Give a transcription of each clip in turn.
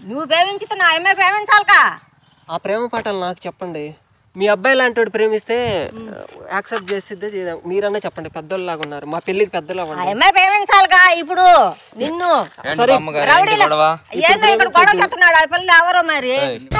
నువ్వు ప్రేమించితే నా అమ్మాయి ప్రేమించాలికా ఆ ప్రేమ పాటలు నాకు చెప్పండి మీ అబ్బాయి లాంటి వాడు ప్రేమిస్తే యాక్సెప్ట్ చేసిద్దే చేద్దాం మీరన్నా చెప్పండి పెద్దోళ్ళలాగా ఉన్నారు మా పెళ్ళికి పెద్దలు ఆ అవ్వండి అమ్మాయి ప్రేమించాలిగా ఇప్పుడు నిన్ను ఏంటి బామ్మగారు ఏంటి రౌడీలు గొడవ ఏందో ఇక్కడ గొడవ చెప్తున్నాడు ఆ పిల్లలు ఎవరో మరి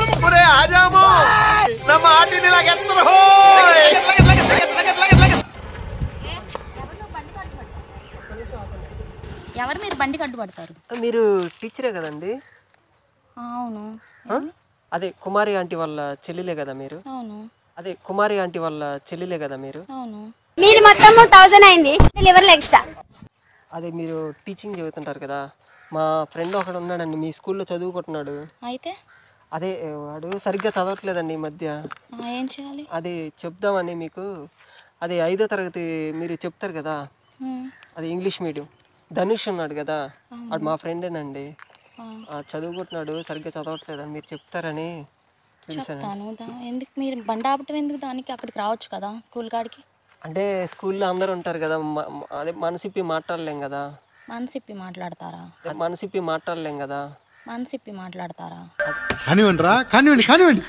ఎవరు మీరు బండికి అడ్డుపడతారు మీరు టీచరే కదండి ఆ, అవును ఆ? అదే కుమారి ఆంటీ వాళ్ళ చెల్లిలే కదా మీరు అవును అదే కుమారి ఆంటీ వాళ్ళ చెల్లిలే కదా మీరు అవును మీది మొత్తం థౌసండ్ అయింది లివర్లు ఎక్స్ట్రా అదే మీరు టీచింగ్ చదువుతుంటారు కదా మా ఫ్రెండ్ ఒకడు ఉన్నాడండి మీ స్కూల్లో చదువుకుంటున్నాడు అయితే అదే వాడు సరిగ్గా చదవట్లేదండి ఈ మధ్య ఆ, ఏం చేయాలి అది చెప్దామని మీకు అదే ఐదో తరగతి మీరు చెప్తారు కదా ఉమ్, అది ఇంగ్లీష్ మీడియం ధనుష్ ఉన్నాడు కదా వాడు మా ఫ్రెండేనండి ఆ, ఆ, చదువుకుంటున్నాడు సరిగ్గా చదవట్లేదని మీరు చెప్తారని పిలిచాను చెప్తాను దా- ఎందుకు మీరు బండి ఆపటం ఎందుకు దానికి అక్కడికి రావచ్చు కదా స్కూల్ కాడికి అంటే స్కూల్లో అందరూ ఉంటారు కదా మ- మ- అదే మనసిప్పి మాట్లాడలేం కదా మనసిప్పి మాట్లాడతారా అదే మనసిప్పి మాట్లాడలేం కదా మనసిప్పి మాట్లాడతారా కానివ్వండి రా కానివ్వండి కానివ్వండి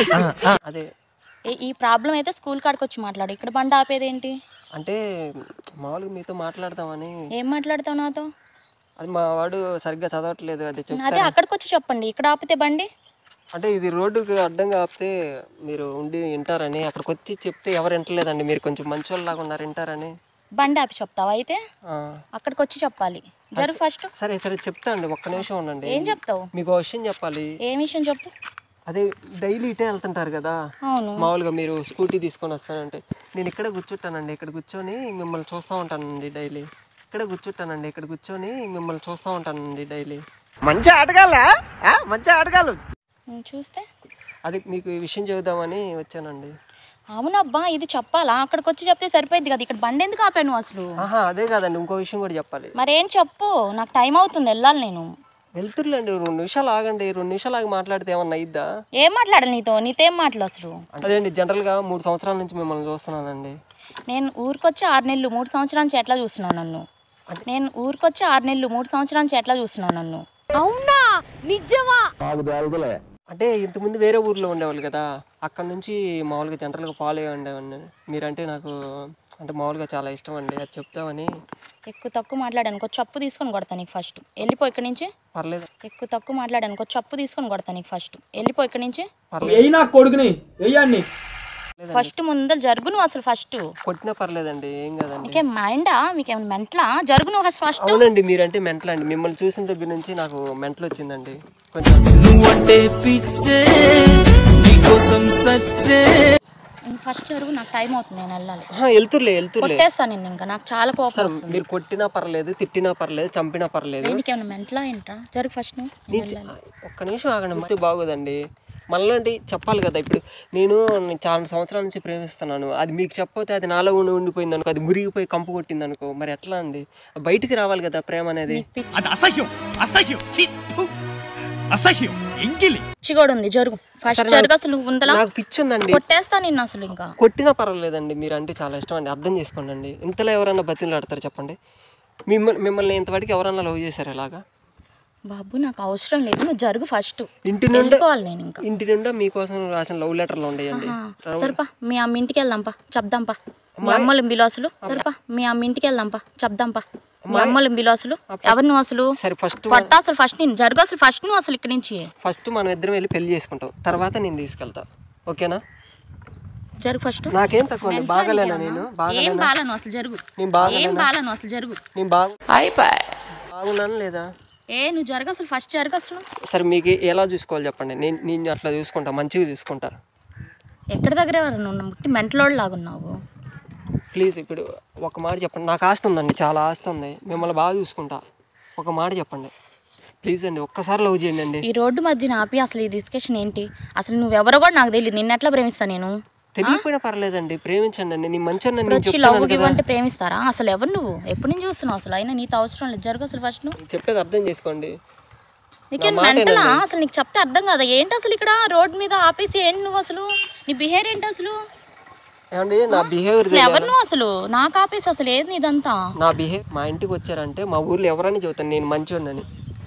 అదే ఏ- ఈ ప్రాబ్లం అయితే స్కూల్ కాడికి వచ్చి మాట్లాడు ఇక్కడ బండి ఆపేది ఏంటి అంటే మామూలుగా మీతో మాట్లాడదామని ఏం మాట్లాడతావు నాతో అది మా వాడు సరిగ్గా చదవట్లేదు అది అదే చెప్తారా అక్కడికి వచ్చి చెప్పండి ఇక్కడ ఆపితే బండి అంటే ఇది రోడ్డుకి అడ్డంగా ఆపితే మీరు ఉండి వింటారని అక్కడికి వచ్చి చెప్తే ఎవరు వింటలేదండి మీరు కొంచెం మంచి వాళ్ళలాగా ఉన్నారు వింటారని బండి ఆపి చెప్తావా అయితే ఆ, అక్కడికి వచ్చి చెప్పాలి జరుగు ఫస్ట్ సరే సరే చెప్తా అండి ఒక్క నిమిషం ఉండండి ఏం చెప్తావు మీకు ఒక విషయం చెప్పాలి ఏం విషయం చెప్పు అదే డైలీ ఇటే వెళ్తుంటారు కదా అవును మామూలుగా మీరు స్కూటీ తీసుకొని వస్తానంటే నేను ఇక్కడ కూర్చుంటానండి ఇక్కడ కూర్చొని మిమ్మల్ని చూస్తూ ఉంటానండి డైలీ ఇక్కడ కూర్చుంటానండి ఇక్కడ కూర్చొని మిమ్మల్ని చూస్తూ ఉంటానండి డైలీ మంచి ఆటగాళ్ళ మంచి ఆటగాళ్ళు ఉమ్, చూస్తే అది మీకు ఈ విషయం చెబుదామని వచ్చానండి అవునబ్బా ఇది చెప్పాలా అక్కడికి వచ్చి చెప్తే సరిపోయింది కదా ఇక్కడ బండి ఎందుకు ఆపాను నువ్వు అసలు ఆహా అదే కాదండి ఇంకో విషయం కూడా చెప్పాలి మరేం చెప్పు నాకు టైం అవుతుంది వెళ్ళాలి నేను వెళ్తుర్లేండి రెండు నిమిషాలు ఆగండి రెండు నిమిషాలు ఆగి మాట్లాడితే ఏమన్నా అయిద్దా ఏం మాట్లాడాలి నీతో నీతో ఏం మాటలు అసలు అదే అండి జనరల్గా మూడు సంవత్సరాల నుంచి మిమ్మల్ని చూస్తున్నానండి నేను ఊరికొచ్చి ఆరు నెలలు మూడు సంవత్సరాల నుంచి ఎట్లా చూస్తున్నావు నన్ను నేను ఊరికొచ్చి ఆరు నెలలు మూడు సంవత్సరాల నుంచి ఎట్లా చూస్తున్నావు నన్ను అవునా నిజమా అంటే ఇంతకుముందు వేరే ఊర్లో ఉండేవాళ్ళు కదా అక్కడ నుంచి మామూలుగా జనరల్గా ఫాలో అయ్యి ఉండేవాడిని మీరంటే నాకు అంటే మామూలుగా చాలా ఇష్టం అండి అది చెప్తామని ఎక్కువ తక్కువ మాట్లాడాను ఒక చెప్పు తీసుకొని కొడతా నీకు ఫస్ట్ వెళ్ళిపో ఇక్కడి నుంచి పర్లేదు ఎక్కువ తక్కువ మాట్లాడాను ఒక చెప్పు తీసుకొని కొడతా నీకు ఫస్ట్ వెళ్ళిపో ఇక్కడి నుంచి పర్లేదు ఎయ్యి నా కొడుకుని వెయ్యండి ఫస్ట్ ముందర జరుగు నువ్వు అసలు ఫస్ట్ కొట్టినా పర్లేదండి ఏం కదండి మీకేం మైండా మీకేమైనా మెంటలా జరుగు నువ్వు అసలు ఫస్ట్ అవునండి మీరంటే మెంటల్ అండి మిమ్మల్ని చూసిన దగ్గర నుంచి నాకు మెంటల్ వచ్చిందండి కొంచెం నువ్వంటే పిచ్చే నీకోసం సచ్చే ఫస్ట్ జరుగు నాకు టైం అవుతుంది నేను వెళ్ళాలి ఆహా, వెళ్తుర్లే వెళ్తుర్లే కొట్టేస్తాను నేను ఇంకా నాకు చాలా కోపం సార్ వస్తుంది మీరు కొట్టినా పర్లేదు తిట్టినా పర్లేదు చంపినా పర్లేదు దేనికి ఏమైనా మెంటలా ఏంట్రా జరుగు ఫస్ట్ నువ్వు నేను వెళ్ళాలి ఒక్క నిమిషం ఆగండి మరి బాగోదండి మళ్ళీ చెప్పాలి కదా ఇప్పుడు నేను నేను చాలా సంవత్సరాల నుంచి ప్రేమిస్తున్నాను అది మీకు చెప్పకపోతే అది నాలో ఉండి ఉండిపోయింది అనుకో అది మురిగిపోయి కంపు కొట్టింది అనుకో మరి ఎట్లా అండి బయటికి రావాలి కదా ప్రేమ అనేది నీకు పిచ్చి అది అసహ్యం అసహ్యం ఛీ, ఫు. అసహ్యం ఎంగిలి కూడా ఉంది జరుగు ఫస్ట్ సరే, జరుగు అసలు నువ్వు ఉందలా నాకు పిచ్చి ఉందండి కొట్టేస్తా నిన్ను అసలు ఇంకా కొట్టినా పర్వాలేదండి మీరు అంటే చాలా ఇష్టం అండి అర్థం చేసుకోండి అండి ఇంతలో ఎవరన్నా బతిలు ఆడతారు చెప్పండి మిమ్మల్ని మిమ్మల్ని ఇంతవరకు ఎవరన్నా లవ్ చేశారు ఇలాగా బాబు నాకు అవసరం లేదు నువ్వు జరుగు ఫస్ట్ ఇంటి నుండి వెళ్ళిపోవాలి నేను ఇంకా ఇంటి నుండి మీకోసం రాసిన లవ్ లెటర్లు ఉండేయండి ఆహా. సరిపా మీ అమ్మ ఇంటికి వెళ్దాంపా చెప్దాంపా మీ అమ్మలు బిలో అసలు సరిపా మీ అమ్మ ఇంటికి వెళ్దాంపా చెప్దాంపా మీ అమ్మలు బిలో అసలు ఎవరు నువ్వు అసలు సరే ఫస్ట్ కొట్టా అసలు ఫస్ట్ నేను జరుగు అసలు ఫస్ట్ నువ్వు అసలు ఇక్కడి నుంచి ఫస్ట్ మనం ఇద్దరం వెళ్ళి పెళ్లి చేసుకుంటాం తర్వాత నేను తీసుకెళ్తా ఓకేనా జరుగు ఫస్ట్ నాకేం తక్కువ అండి బాగాలేనా నేను ఏం బాగాలేనా బాలను అసలు జరుగు నేను ఏం బాగాలేనా బాలను అసలు జరుగు నేను బాగు బాగున్నాను లేదా ఏ నువ్వు జరుగు అసలు ఫస్ట్ జరుగు అసలు సరే మీకు ఎలా చూసుకోవాలి చెప్పండి నేను నేను అట్లా చూసుకుంటా మంచిగా చూసుకుంటా ఎక్కడి దగ్గర నువ్వు ముట్టి మెంటలోడు లాగా ఉన్నావు ప్లీజ్ ఇప్పుడు ఒక మాట చెప్పండి నాకు ఆస్తి ఉందండి చాలా ఆస్తి ఉంది మిమ్మల్ని బాగా చూసుకుంటా ఒక మాట చెప్పండి ప్లీజ్ అండి ఒక్కసారి లవ్ చేయండి అండి ఈ రోడ్డు మధ్యన ఆపి అసలు ఈ డిస్కషన్ ఏంటి అసలు నువ్వెవరో కూడా నాకు తెలియదు నిన్న ఎట్లా ప్రేమిస్తా నేను తెలియకపోయినా పర్లేదండి ప్రేమించండి అండి నేను మంచి ఇప్పుడు నేను వచ్చి లవ్ చెప్తాను గివ్ కదా అంటే ప్రేమిస్తారా అసలు ఎవరు నువ్వు ఎప్పుడు నుంచి చూస్తున్నావు అసలు అయినా నీతో అవసరం లేదు జరుగు అసలు ఫస్ట్ నువ్వు చెప్పేది అర్థం చేసుకోండి నీకేం నా మాట మెంటలా వినండి. అసలు నీకు చెప్తే అర్థం కదా ఏంటి అసలు ఇక్కడ రోడ్ మీద ఆపేసి ఏంటి నువ్వు అసలు నీ బిహేవియర్ ఏంటి అసలు ఏమండి నా బిహేవియర్ అసలు ఎవరు నువ్వు అసలు నాకు ఆపేసి అసలు ఏది నీదంతా నా బిహేవ్ మా ఇంటికి వచ్చారంటే మా ఊర్లో ఎవరని చెబుతాను నేను మంచివాడిని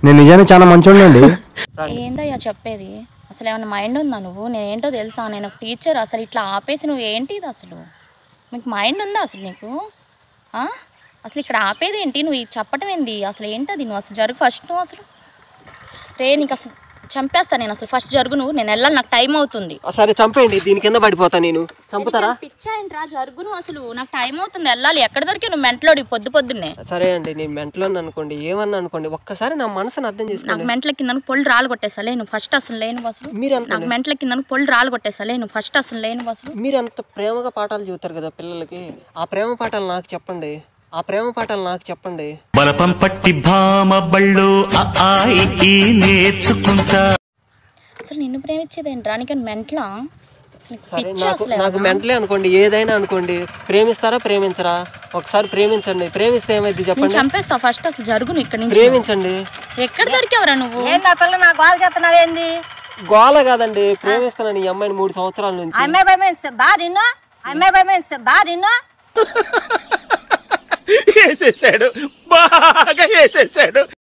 నేను నిజానికి చాలా మంచోడండి ఏందయ్యా చెప్పేది అసలు ఏమైనా మైండ్ ఉందా నువ్వు నేనేంటో తెలుసా నేను ఒక టీచర్ అసలు ఇట్లా ఆపేసి నువ్వు ఏంటి ఇది అసలు నీకు మైండ్ ఉందా అసలు నీకు ఆ? అసలు ఇక్కడ ఆపేది ఏంటి నువ్వు ఇది చెప్పటం ఏంది అసలు ఏంటది నువ్వు అసలు జరుగు ఫస్ట్ నువ్వు అసలు రే నీకు అసలు చంపేస్తా నేను అసలు ఫస్ట్ జరుగు నువ్వు నేను వెళ్ళాలి నాకు టైం అవుతుంది ఆ, సరే చంపేయండి దీని కింద పడిపోతా నేను చంపుతారా పిచ్చాయంట్రా జరుగు నువ్వు అసలు నాకు టైం అవుతుంది వెళ్ళాలి ఎక్కడ దొరికి నువ్వు మెంటలోడి పొద్దు పొద్దున్నే సరే అండి నేను మెంటలో అనుకోండి ఏమన్నా అనుకోండి ఒక్కసారి నా మనసుని అర్థం నాకు చేసుకోండి మెంటల కింద పొళ్ళు రాళ్ళు కొట్టేసా లేను ఫస్ట్ అసలు లేను అసలు మీరు నాకు అనుకోండి మెంటల కింద పొళ్ళు రాళ్ళు కొట్టేసా లేను ఫస్ట్ అసలు లేను అసలు మీరు అంత ప్రేమగా పాఠాలు చెబుతారు కదా పిల్లలకి ఆ ప్రేమ పాఠాలు నాకు చెప్పండి ఆ ప్రేమ పాఠాలు నాకు చెప్పండి బలపం పట్టి భామ బళ్ళు ఆ ఆ ఈ ఈ నేర్చుకుంటా అసలు నిన్ను ప్రేమించేది ఏంట్రా నీకు మెంటలా అసలు నీకు సరే పిచ్చా నాకు అసలు నాకు ఏమన్నా? మెంటలే అనుకోండి ఏదైనా అనుకోండి ప్రేమిస్తారా ప్రేమించరా ఒకసారి ప్రేమించండి ప్రేమిస్తే ఏమైంది నేను చెప్పండి చంపేస్తా ఫస్ట్ అసలు జరుగు నువ్వు ఇక్కడ నుంచి ప్రేమించండి ఎక్కడ దొరికావరా నువ్వు ఏంది ఆ పిల్ల నా గోల్ చేస్తున్నావేంది గోల కాదండి ప్రేమిస్తున్నాను ఈ అమ్మాయిని మూడు సంవత్సరాల ఆ నుంచి అమ్మాయి భయమే బా నిన్ను ఆ అమ్మాయి భయమే బా నిన్ను వేసేసాడు బాగా వేసేసాడు